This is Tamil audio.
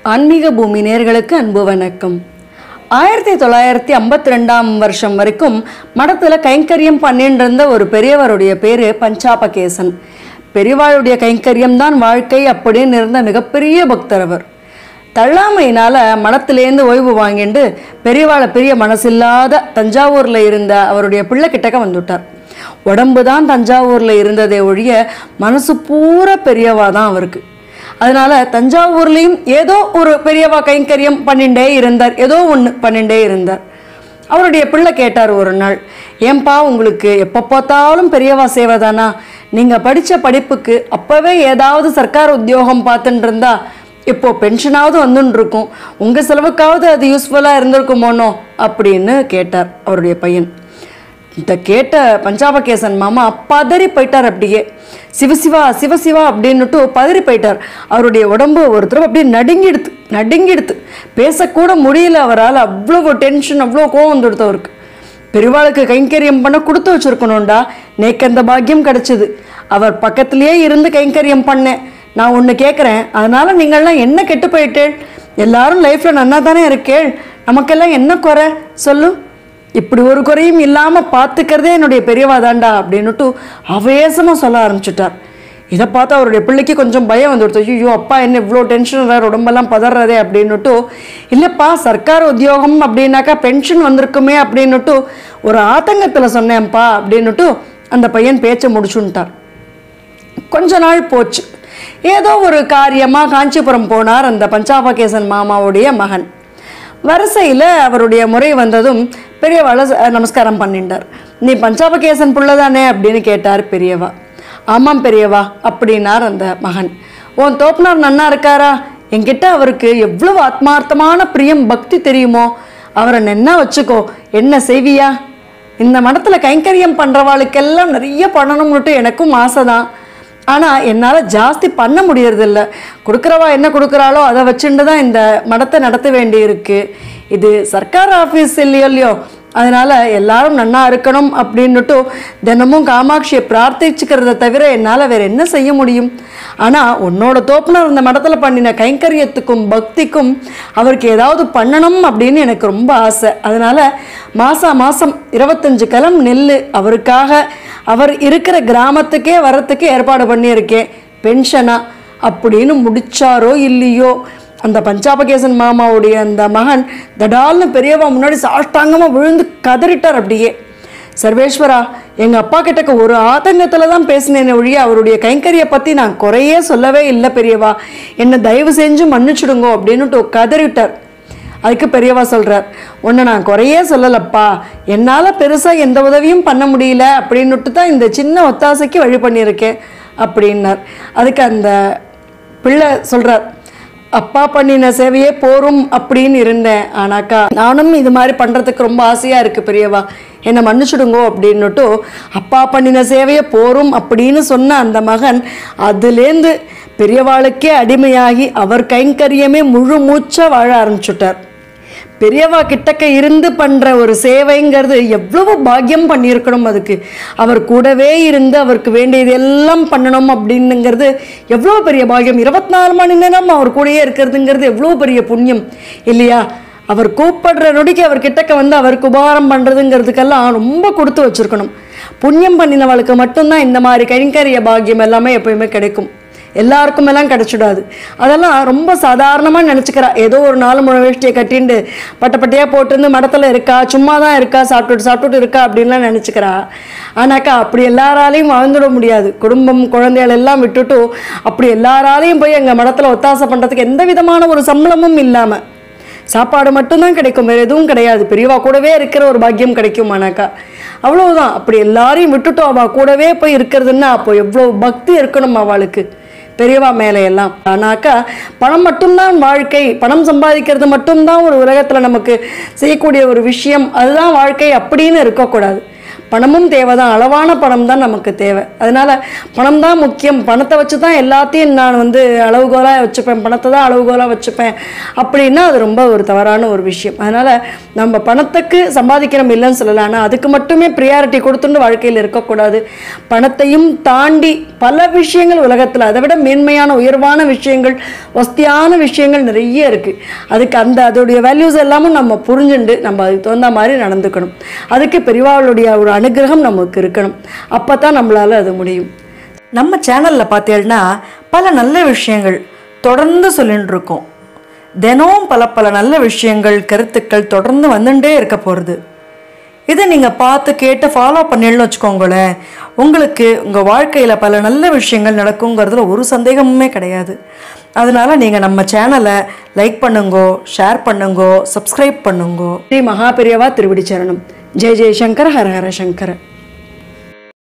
ஆன்மீக பூமி நேர்களுக்கு அன்பு வணக்கம் ஆயிரத்தி தொள்ளாயிரத்தி ஐம்பத்தி ரெண்டாம் வருஷம் வரைக்கும் மடத்தில் கைங்கரியம் பண்ணிட்டு இருந்த ஒரு பெரியவருடைய பேர் பஞ்சாபகேசன் பெரியவாளுடைய கைங்கரியம் தான் வாழ்க்கை அப்படின்னு இருந்த மிகப்பெரிய பக்தர் அவர் தள்ளாமையினால மடத்திலேருந்து ஓய்வு வாங்கிட்டு பெரியவாளை பெரிய மனசில்லாத தஞ்சாவூரில் இருந்த அவருடைய பிள்ளை கிட்டக்க வந்துட்டார் உடம்பு தான் தஞ்சாவூரில் இருந்ததே ஒழிய மனசு பூரா பெரியவா தான் அவருக்கு அதனால தஞ்சாவூர்லேயும் ஏதோ ஒரு பெரியவா கைங்கரியம் பண்ணிண்டே இருந்தார் ஏதோ ஒன்று பண்ணிண்டே இருந்தார் அவருடைய பிள்ளை கேட்டார் ஒரு நாள் ஏன்பா உங்களுக்கு எப்போ பார்த்தாலும் பெரியவா சேவை தானா நீங்கள் படித்த படிப்புக்கு அப்போவே ஏதாவது சர்க்கார் உத்தியோகம் பார்த்துட்டு இருந்தா இப்போ பென்ஷனாவது வந்துன்னு இருக்கும் உங்கள் செலவுக்காவது அது யூஸ்ஃபுல்லாக இருந்திருக்குமோனோ அப்படின்னு கேட்டார் அவருடைய பையன் இதை கேட்ட பஞ்சாபகேசன் மாமா பதறி போயிட்டார் அப்படியே சிவசிவா சிவசிவா அப்படின்னுட்டு பதறி போயிட்டார் அவருடைய உடம்பு ஒரு தடவை அப்படியே நடுங்கிடுத்து நடுங்கிடுத்து பேசக்கூட முடியல அவரால் அவ்வளோ டென்ஷன் அவ்வளோ கோவம் வந்துடுத்து அவருக்கு பெருவாளுக்கு கைங்கரியம் பண்ண கொடுத்து வச்சிருக்கணும்டா நேக்கு அந்த பாக்கியம் கிடைச்சது அவர் பக்கத்திலேயே இருந்து கைங்கரியம் பண்ணேன் நான் ஒன்று கேட்குறேன் அதனால நீங்கள்லாம் என்ன கெட்டு போயிட்டேள் எல்லாரும் லைஃப்பில் நன்னா தானே இருக்கேள் நமக்கெல்லாம் என்ன குறை சொல்லு இப்படி ஒரு குறையும் இல்லாமல் பார்த்துக்கிறதே என்னுடைய பெரியவா தாண்டா அப்படின்னுட்டு அவேசமாக சொல்ல ஆரம்பிச்சிட்டார் இதை பார்த்து அவருடைய பிள்ளைக்கு கொஞ்சம் பயம் வந்துடுச்சு ஐயோ அப்பா என்ன இவ்வளோ டென்ஷன் வேறு உடம்பெல்லாம் பதறதே அப்படின்னுட்டு இல்லைப்பா சர்க்கார் உத்தியோகம் அப்படின்னாக்கா பென்ஷன் வந்திருக்குமே அப்படின்னுட்டு ஒரு ஆத்தங்கத்தில் சொன்னேன்ப்பா அப்படின்னுட்டு அந்த பையன் பேச்சை முடிச்சுன்ட்டார் கொஞ்ச நாள் போச்சு ஏதோ ஒரு காரியமாக காஞ்சிபுரம் போனார் அந்த பஞ்சாபகேசன் மாமாவுடைய மகன் வரிசையில் அவருடைய முறை வந்ததும் பெரியவாளை ச- நமஸ்காரம் பண்ணிட்டார் நீ பஞ்சாபகேசன் புள்ள தானே அப்படின்னு கேட்டார் பெரியவா ஆமாம் பெரியவா அப்படின்னார் அந்த மகன் உன் தோப்பனார் நன்னா இருக்காரா என்கிட்ட அவருக்கு எவ்வளவு ஆத்மார்த்தமான பிரியம் பக்தி தெரியுமோ அவரை நன்னா வச்சுக்கோ என்ன செய்வியா இந்த மடத்துல கைங்கரியம் பண்றவாளுக்கெல்லாம் நிறைய பண்ணணும்னுட்டு எனக்கும் ஆசை தான் ஆனால் என்னால் ஜாஸ்தி பண்ண முடியறதில்ல கொடுக்குறவா என்ன கொடுக்குறாளோ அதை வச்சுட்டு தான் இந்த மடத்தை நடத்த வேண்டியிருக்கு இது சர்க்கார் ஆஃபீஸ் இல்லையோ இல்லையோ அதனால் எல்லாரும் நன்னா இருக்கணும் அப்படின்னுட்டு தினமும் காமாட்சியை பிரார்த்திச்சுக்கிறத தவிர என்னால் வேற என்ன செய்ய முடியும் ஆனால் உன்னோட தோப்புனர் இந்த மடத்தில் பண்ணின கைங்கரியத்துக்கும் பக்திக்கும் அவருக்கு ஏதாவது பண்ணணும் அப்படின்னு எனக்கு ரொம்ப ஆசை அதனால் மாதம் மாதம் இருபத்தஞ்சு கலம் நெல் அவருக்காக அவர் இருக்கிற கிராமத்துக்கே வரத்துக்கு ஏற்பாடு பண்ணியிருக்கேன் பென்ஷனா அப்படின்னு முடிச்சாரோ இல்லையோ அந்த பஞ்சாபகேசன் மாமாவுடைய அந்த மகன் தடால்னு பெரியவா முன்னாடி சாஷ்டாங்கமாக விழுந்து கதறிட்டார் அப்படியே சர்வேஸ்வரா எங்கள் அப்பா கிட்டக்க ஒரு ஆதங்கத்தில் தான் பேசினேனே ஒழிய அவருடைய கைங்கரியை பற்றி நான் குறையே சொல்லவே இல்லை பெரியவா என்னை தயவு செஞ்சு மன்னிச்சுடுங்கோ அப்படின்னுட்டு கதறிட்டார் அதுக்கு பெரியவா சொல்கிறார் உன்னை நான் குறையே சொல்லலப்பா என்னால் பெருசாக எந்த உதவியும் பண்ண முடியல அப்படின்னுட்டு தான் இந்த சின்ன ஒத்தாசைக்கு வழி பண்ணியிருக்கேன் அப்படின்னார் அதுக்கு அந்த பிள்ளை சொல்கிறார் அப்பா பண்ணின சேவையே போரும் அப்படின்னு இருந்தேன் ஆனாக்கா நானும் இது மாதிரி பண்ணுறதுக்கு ரொம்ப ஆசையாக இருக்குது பெரியவா என்னை மன்னிச்சுடுங்கோ அப்படின்னுட்டு அப்பா பண்ணின சேவையே போரும் அப்படின்னு சொன்ன அந்த மகன் அதுலேருந்து பெரியவாளுக்கே அடிமையாகி அவர் கைங்கரியமே முழு மூச்சாக வாழ ஆரம்பிச்சுட்டார் பெரியவா கிட்டக்க இருந்து பண்ற ஒரு சேவைங்கிறது எவ்வளவு பாக்கியம் பண்ணியிருக்கணும் அதுக்கு அவர் கூடவே இருந்து அவருக்கு வேண்டியது எல்லாம் பண்ணணும் அப்படின்னுங்கிறது எவ்வளோ பெரிய பாக்கியம் இருபத்தி நாலு மணி நேரம் அவர் கூடயே இருக்கிறதுங்கிறது எவ்வளோ பெரிய புண்ணியம் இல்லையா அவர் கூப்பிடுற நொடிக்கு அவர் கிட்டக்க வந்து அவருக்கு உபகாரம் பண்ணுறதுங்கிறதுக்கெல்லாம் ரொம்ப கொடுத்து வச்சிருக்கணும் புண்ணியம் பண்ணினவளுக்கு மட்டும்தான் இந்த மாதிரி கைங்கரிய பாக்கியம் எல்லாமே எப்பயுமே கிடைக்கும் எல்லாருக்கும் எல்லாம் கிடைச்சிடாது அதெல்லாம் ரொம்ப சாதாரணமாக நினச்சிக்கிறா ஏதோ ஒரு நாலு முழு வேஷ்டியை கட்டிண்டு பட்ட பட்டையாக போட்டுருந்து மடத்தில் இருக்கா சும்மா தான் இருக்கா சாப்பிட்டுட்டு சாப்பிட்டுட்டு இருக்கா அப்படின்லாம் நினச்சிக்கிறா ஆனாக்கா அப்படி எல்லாராலையும் வாழ்ந்துட முடியாது குடும்பம் குழந்தைகள் எல்லாம் விட்டுட்டு அப்படி எல்லாராலையும் போய் எங்கள் மடத்தில் ஒத்தாசை பண்ணுறதுக்கு எந்த விதமான ஒரு சம்பளமும் இல்லாமல் சாப்பாடு மட்டும்தான் கிடைக்கும் வேறு எதுவும் கிடையாது பெரியவா கூடவே இருக்கிற ஒரு பாக்கியம் கிடைக்கும் ஆனாக்கா அவ்வளவுதான் அப்படி எல்லாரையும் விட்டுட்டோம் அவள் கூடவே போய் இருக்கிறதுன்னா அப்போ எவ்வளோ பக்தி இருக்கணும் அவளுக்கு பெரியவா மேலே எல்லாம் ஆனாக்கா பணம் மட்டும்தான் வாழ்க்கை பணம் சம்பாதிக்கிறது மட்டும்தான் ஒரு உலகத்தில் நமக்கு செய்யக்கூடிய ஒரு விஷயம் அதுதான் வாழ்க்கை அப்படின்னு இருக்கக்கூடாது பணமும் தேவை தான் அளவான பணம் தான் நமக்கு தேவை அதனால் பணம் தான் முக்கியம் பணத்தை வச்சு தான் எல்லாத்தையும் நான் வந்து அளவுகோலாக வச்சுப்பேன் பணத்தை தான் அளவுகோலாக வச்சுப்பேன் அப்படின்னா அது ரொம்ப ஒரு தவறான ஒரு விஷயம் அதனால் நம்ம பணத்துக்கு சம்பாதிக்கிறோம் இல்லைன்னு சொல்லலாம் ஆனால் அதுக்கு மட்டுமே ப்ரியாரிட்டி கொடுத்துட்டு வாழ்க்கையில் இருக்கக்கூடாது பணத்தையும் தாண்டி பல விஷயங்கள் உலகத்தில் அதை விட மேன்மையான உயர்வான விஷயங்கள் வசதியான விஷயங்கள் நிறைய இருக்குது அதுக்கு அந்த அதோடைய வேல்யூஸ் எல்லாமும் நம்ம புரிஞ்சுண்டு நம்ம அதுக்கு தகுந்த மாதிரி நடந்துக்கணும் அதுக்கு பெரியவாளுடைய ஒரு அனுகிரகம் நமக்கு இருக்கணும் அப்போ தான் நம்மளால் அது முடியும் நம்ம சேனலில் பார்த்தீங்கன்னா பல நல்ல விஷயங்கள் தொடர்ந்து சொல்லிட்டு இருக்கோம் தினமும் பல பல நல்ல விஷயங்கள் கருத்துக்கள் தொடர்ந்து வந்துட்டே இருக்க போகிறது இதை நீங்கள் பார்த்து கேட்டு ஃபாலோ பண்ணிடணும்னு வச்சுக்கோங்களேன் உங்களுக்கு உங்கள் வாழ்க்கையில் பல நல்ல விஷயங்கள் நடக்குங்கிறதுல ஒரு சந்தேகமுமே கிடையாது அதனால் நீங்கள் நம்ம சேனலை லைக் பண்ணுங்கோ ஷேர் பண்ணுங்கோ சப்ஸ்கிரைப் பண்ணுங்கோ ஸ்ரீ மகாபெரியவா திருவிடி சரணம் ஜெய ஜெயசங்கர ஹர ஹர சங்கர